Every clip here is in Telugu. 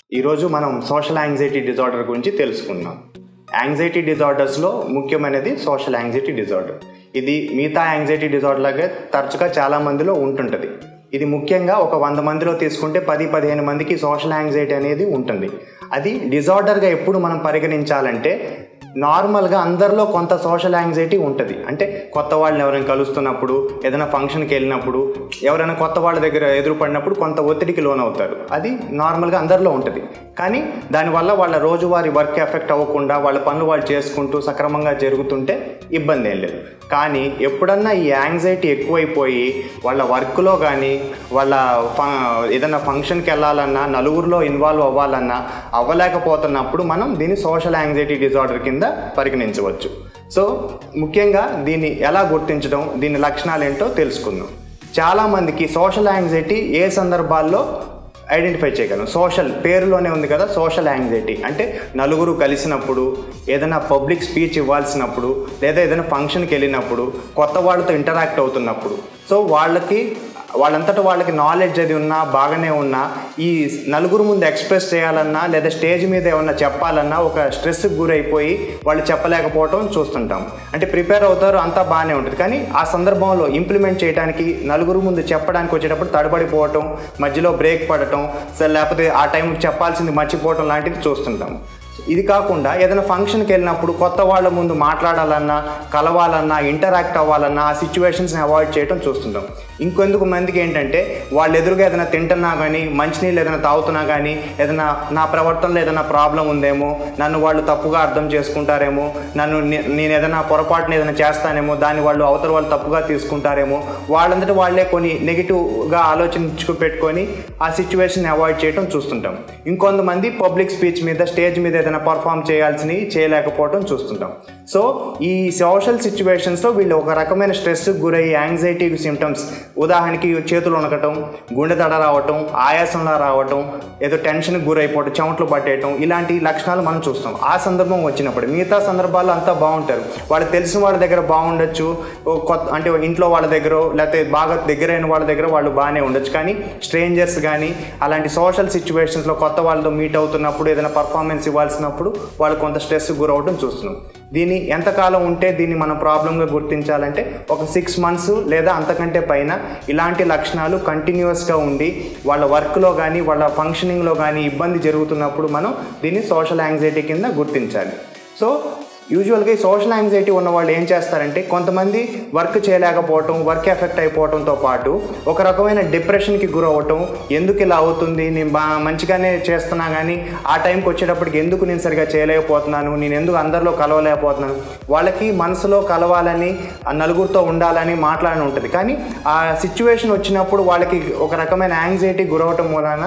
ఈరోజు మనం సోషల్ యాంగ్జైటీ డిజార్డర్ గురించి తెలుసుకుందాం యాంగ్జైటీ డిజార్డర్స్లో ముఖ్యమైనది సోషల్ యాంగ్జైటీ డిజార్డర్ ఇది మిగతా యాంగ్జైటీ డిజార్డర్ లాగే తరచుగా చాలా మందిలో ఉంటుంటుంది ఇది ముఖ్యంగా ఒక వంద మందిలో తీసుకుంటే పది పదిహేను మందికి సోషల్ యాంగ్జైటీ అనేది ఉంటుంది అది డిజార్డర్గా ఎప్పుడు మనం పరిగణించాలంటే నార్మల్గా అందరిలో కొంత సోషల్ యాంగ్జైటీ ఉంటుంది అంటే కొత్త వాళ్ళని ఎవరైనా కలుస్తున్నప్పుడు ఏదైనా ఫంక్షన్కి వెళ్ళినప్పుడు ఎవరైనా కొత్త వాళ్ళ దగ్గర ఎదురుపడినప్పుడు కొంత ఒత్తిడికి లోనవుతారు అది నార్మల్గా అందరిలో ఉంటుంది కానీ దానివల్ల వాళ్ళ రోజువారీ వర్క్ ఎఫెక్ట్ అవ్వకుండా వాళ్ళ పనులు వాళ్ళు చేసుకుంటూ సక్రమంగా జరుగుతుంటే ఇబ్బంది ఏం లేదు కానీ ఎప్పుడన్నా ఈ యాంగ్జైటీ ఎక్కువైపోయి వాళ్ళ వర్క్లో కానీ వాళ్ళ ఫ ఏదైనా ఫంక్షన్కి వెళ్ళాలన్నా నలుగురిలో ఇన్వాల్వ్ అవ్వాలన్నా అవ్వలేకపోతున్నప్పుడు మనం దీన్ని సోషల్ యాంగ్జైటీ డిజార్డర్ కింద పరిగణించవచ్చు సో ముఖ్యంగా దీన్ని ఎలా గుర్తించడం దీని లక్షణాలు ఏంటో తెలుసుకుందాం చాలామందికి సోషల్ యాంగ్జైటీ ఏ సందర్భాల్లో ఐడెంటిఫై చేయగలం సోషల్ పేరులోనే ఉంది కదా సోషల్ యాంగ్జైటీ అంటే నలుగురు కలిసినప్పుడు ఏదైనా పబ్లిక్ స్పీచ్ ఇవ్వాల్సినప్పుడు లేదా ఏదైనా ఫంక్షన్కి వెళ్ళినప్పుడు కొత్త వాళ్ళతో ఇంటరాక్ట్ అవుతున్నప్పుడు సో వాళ్ళకి వాళ్ళంతటా వాళ్ళకి నాలెడ్జ్ అది ఉన్నా బాగానే ఉన్నా ఈ నలుగురు ముందు ఎక్స్ప్రెస్ చేయాలన్నా లేదా స్టేజ్ మీద ఏమన్నా చెప్పాలన్నా ఒక స్ట్రెస్కి గురైపోయి వాళ్ళు చెప్పలేకపోవటం చూస్తుంటాం అంటే ప్రిపేర్ అవుతారు అంతా బాగానే ఉంటుంది కానీ ఆ సందర్భంలో ఇంప్లిమెంట్ చేయడానికి నలుగురు ముందు చెప్పడానికి వచ్చేటప్పుడు తడబడిపోవటం మధ్యలో బ్రేక్ పడటం సరే లేకపోతే ఆ టైంకి చెప్పాల్సింది మర్చిపోవటం లాంటిది చూస్తుంటాం ఇది కాకుండా ఏదైనా ఫంక్షన్కి వెళ్ళినప్పుడు కొత్త వాళ్ళ ముందు మాట్లాడాలన్నా కలవాలన్నా ఇంటరాక్ట్ అవ్వాలన్నా ఆ సిచ్యువేషన్స్ని అవాయిడ్ చేయడం చూస్తుంటాం ఇంకొందుకు మందికి ఏంటంటే వాళ్ళు ఎదురుగా ఏదైనా తింటున్నా కానీ మంచినీళ్ళు ఏదైనా తాగుతున్నా కానీ ఏదైనా నా ప్రవర్తనలో ఏదైనా ప్రాబ్లం ఉందేమో నన్ను వాళ్ళు తప్పుగా అర్థం చేసుకుంటారేమో నన్ను నే- నేను ఏదైనా పొరపాటున ఏదైనా చేస్తానేమో దాన్ని వాళ్ళు అవతల వాళ్ళు తప్పుగా తీసుకుంటారేమో వాళ్ళంతటి వాళ్ళే కొన్ని నెగిటివ్గా ఆలోచించుకు పెట్టుకొని ఆ సిచ్యువేషన్ అవాయిడ్ చేయడం చూస్తుంటాం ఇంకొంతమంది పబ్లిక్ స్పీచ్ మీద స్టేజ్ మీద ఏదైనా పర్ఫామ్ చేయాల్సినవి చేయలేకపోవడం చూస్తుంటాం సో ఈ సోషల్ సిచ్యువేషన్స్లో వీళ్ళు ఒక రకమైన స్ట్రెస్కి గురయ్యి యాంగ్జైటీ సిమ్టమ్స్ ఉదాహరణకి చేతులు వణకటం గుండె దడ రావటం ఆయాసంలా రావటం ఏదో టెన్షన్కి గురైపోవటం చెమటలు పట్టేయటం ఇలాంటి లక్షణాలు మనం చూస్తాం ఆ సందర్భం వచ్చినప్పుడు మిగతా సందర్భాల్లో అంతా బాగుంటారు వాళ్ళకి తెలిసిన వాళ్ళ దగ్గర బాగుండొచ్చు ఓ కొత్త అంటే ఇంట్లో వాళ్ళ దగ్గర లేకపోతే బాగా దగ్గరైన వాళ్ళ దగ్గర వాళ్ళు బాగానే ఉండొచ్చు కానీ స్ట్రేంజర్స్ కానీ అలాంటి సోషల్ సిచ్యువేషన్స్లో కొత్త వాళ్ళతో మీట్ అవుతున్నప్పుడు ఏదైనా పర్ఫార్మెన్స్ ఇవ్వాల్సినప్పుడు వాళ్ళు కొంత స్ట్రెస్ గురవడం చూస్తున్నాం దీన్ని ఎంతకాలం ఉంటే దీన్ని మనం ప్రాబ్లంగా గుర్తించాలంటే ఒక సిక్స్ మంత్స్ లేదా అంతకంటే పైన ఇలాంటి లక్షణాలు కంటిన్యూస్గా ఉండి వాళ్ళ వర్క్లో కానీ వాళ్ళ ఫంక్షనింగ్లో కానీ ఇబ్బంది జరుగుతున్నప్పుడు మనం దీన్ని సోషల్ యాంగ్జైటీ కింద గుర్తించాలి సో యూజువల్గా ఈ సోషల్ యాంగ్జైటీ ఉన్న వాళ్ళు ఏం చేస్తారంటే కొంతమంది వర్క్ చేయలేకపోవటం వర్క్ ఎఫెక్ట్ అయిపోవడంతో పాటు ఒక రకమైన డిప్రెషన్కి గురవటం ఎందుకు ఇలా అవుతుంది నేను బా మంచిగానే చేస్తున్నా కానీ ఆ టైంకి వచ్చేటప్పటికి ఎందుకు నేను సరిగా చేయలేకపోతున్నాను నేను ఎందుకు అందరిలో కలవలేకపోతున్నాను వాళ్ళకి మనసులో కలవాలని ఆ నలుగురితో ఉండాలని మాట్లాడని ఉంటుంది కానీ ఆ సిచ్యువేషన్ వచ్చినప్పుడు వాళ్ళకి ఒక రకమైన యాంగ్జైటీ గురవటం మూలాన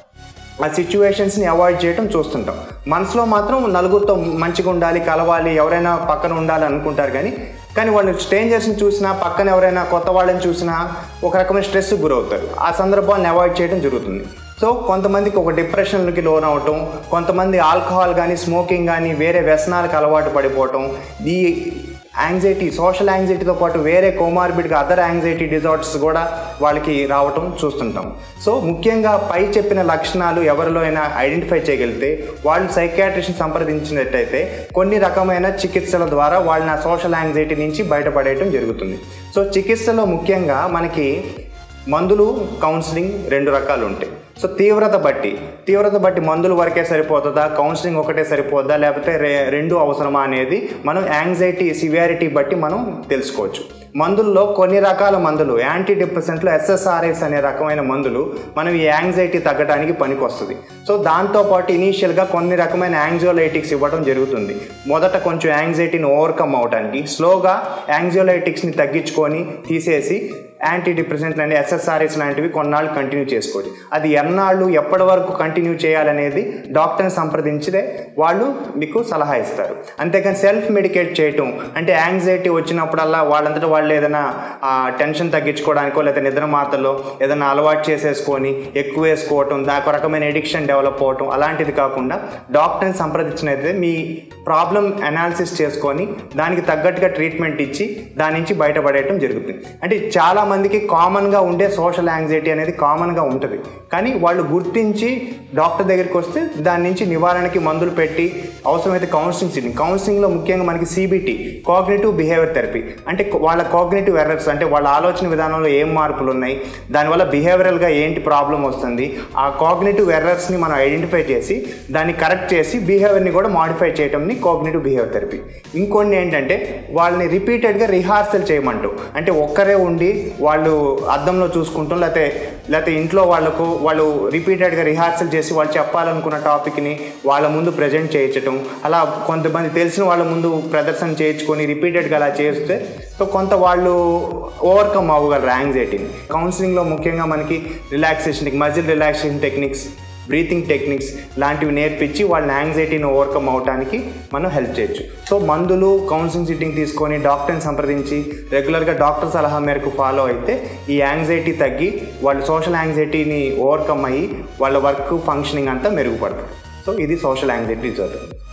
ఆ సిచ్యువేషన్స్ని అవాయిడ్ చేయడం చూస్తుంటాం మనసులో మాత్రం నలుగురితో మంచిగా ఉండాలి కలవాలి ఎవరైనా పక్కన ఉండాలి అనుకుంటారు కానీ కానీ వాళ్ళు స్ట్రేంజర్స్ని చూసినా పక్కన ఎవరైనా కొత్త వాళ్ళని చూసినా ఒక రకమైన స్ట్రెస్ గురవుతారు ఆ సందర్భాన్ని అవాయిడ్ చేయడం జరుగుతుంది సో కొంతమందికి ఒక డిప్రెషన్కి లోన్ అవటం కొంతమంది ఆల్కహాల్ కానీ స్మోకింగ్ కానీ వేరే వ్యసనాలకు అలవాటు పడిపోవటం ఈ యాంగ్జైటీ సోషల్ యాంగ్జైటీతో పాటు వేరే కోమార్బిడ్గా అదర్ యాంగ్జైటీ డిజార్డర్స్ కూడా వాళ్ళకి రావటం చూస్తుంటాం సో ముఖ్యంగా పై చెప్పిన లక్షణాలు ఎవరిలో అయినా ఐడెంటిఫై చేయగలిగితే వాళ్ళు సైకాట్రిస్ట్ని సంప్రదించినట్టయితే కొన్ని రకమైన చికిత్సల ద్వారా వాళ్ళని ఆ సోషల్ యాంగ్జైటీ నుంచి బయటపడేయటం జరుగుతుంది సో చికిత్సలో ముఖ్యంగా మనకి మందులు కౌన్సిలింగ్ రెండు రకాలు ఉంటాయి సో తీవ్రత బట్టి తీవ్రత బట్టి మందులు వరకే సరిపోతుందా కౌన్సిలింగ్ ఒకటే సరిపోద్దా లేకపోతే రె రెండు అవసరమా అనేది మనం యాంగ్జైటీ సివియారిటీ బట్టి మనం తెలుసుకోవచ్చు మందుల్లో కొన్ని రకాల మందులు యాంటీ డిప్రెసెంట్లో ఎస్ఎస్ఆర్ఎస్ అనే రకమైన మందులు మనం ఈ యాంగ్జైటీ తగ్గడానికి పనికొస్తుంది సో దాంతోపాటు ఇనీషియల్గా కొన్ని రకమైన యాంగ్జోలైటిక్స్ ఇవ్వడం జరుగుతుంది మొదట కొంచెం యాంగ్జైటీని ఓవర్కమ్ అవడానికి స్లోగా యాంగ్జోలైటిక్స్ని తగ్గించుకొని తీసేసి యాంటీ డిప్రెసెంట్లు అంటే ఎస్ఎస్ఆర్ఎస్ లాంటివి కొన్నాళ్ళు కంటిన్యూ చేసుకోవచ్చు అది ఎన్నాళ్ళు ఎప్పటి వరకు కంటిన్యూ చేయాలనేది డాక్టర్ని సంప్రదించితే వాళ్ళు మీకు సలహా ఇస్తారు అంతేకాని సెల్ఫ్ మెడికేట్ చేయటం అంటే యాంగ్జైటీ వచ్చినప్పుడల్లా వాళ్ళంతటా వాళ్ళు ఏదైనా టెన్షన్ తగ్గించుకోవడానికో లేదా నిద్ర మాతలో ఏదైనా అలవాటు చేసేసుకొని ఎక్కువ వేసుకోవటం దానికి ఒక రకమైన ఎడిక్షన్ డెవలప్ అవ్వటం అలాంటిది కాకుండా డాక్టర్ని సంప్రదించినైతే మీ ప్రాబ్లం అనాలిసిస్ చేసుకొని దానికి తగ్గట్టుగా ట్రీట్మెంట్ ఇచ్చి దాని నుంచి బయటపడేయటం జరుగుతుంది అంటే చాలా చాలామందికి కామన్గా ఉండే సోషల్ యాంగ్జైటీ అనేది కామన్గా ఉంటుంది కానీ వాళ్ళు గుర్తించి డాక్టర్ దగ్గరికి వస్తే దాని నుంచి నివారణకి మందులు పెట్టి అవసరమైతే కౌన్సిలింగ్ సీటింగ్ కౌన్సిలింగ్లో ముఖ్యంగా మనకి సిబిటి కాగ్నేటివ్ బిహేవియర్ థెరపీ అంటే వాళ్ళ కాగ్నేటివ్ ఎర్రర్స్ అంటే వాళ్ళ ఆలోచన విధానంలో ఏం మార్పులు ఉన్నాయి దానివల్ల బిహేవియరల్గా ఏంటి ప్రాబ్లం వస్తుంది ఆ కాగ్నేటివ్ ఎర్రర్స్ని మనం ఐడెంటిఫై చేసి దాన్ని కరెక్ట్ చేసి బిహేవియర్ని కూడా మాడిఫై చేయడంని కాగ్నేటివ్ బిహేవియర్ థెరపీ ఇంకొన్ని ఏంటంటే వాళ్ళని రిపీటెడ్గా రిహార్సల్ చేయమంటూ అంటే ఒక్కరే ఉండి వాళ్ళు అద్దంలో చూసుకుంటాం లేకపోతే లేకపోతే ఇంట్లో వాళ్ళకు వాళ్ళు రిపీటెడ్గా రిహార్సల్ చేసి వాళ్ళు చెప్పాలనుకున్న టాపిక్ని వాళ్ళ ముందు ప్రజెంట్ చేయించటం అలా కొంతమంది తెలిసిన వాళ్ళ ముందు ప్రదర్శన చేయించుకొని రిపీటెడ్గా అలా చేస్తే సో కొంత వాళ్ళు ఓవర్కమ్ అవ్వగలరు యాంగ్జైటీని కౌన్సిలింగ్లో ముఖ్యంగా మనకి relaxation muscle relaxation techniques breathing techniques లాంటివి నేర్పించి వాళ్ళని యాంగ్జైటీని ఓవర్కమ్ అవడానికి మనం హెల్ప్ చేయొచ్చు సో మందులు కౌన్సిలింగ్ సిట్టింగ్ తీసుకొని డాక్టర్ని సంప్రదించి రెగ్యులర్గా డాక్టర్ సలహా మేరకు ఫాలో అయితే ఈ యాంగ్జైటీ తగ్గి వాళ్ళు సోషల్ యాంగ్జైటీని ఓవర్కమ్ అయ్యి వాళ్ళ వర్క్ ఫంక్షనింగ్ అంతా మెరుగుపడుతుంది సో ఇది సోషల్ యాంగ్జైటీ డిజార్డర్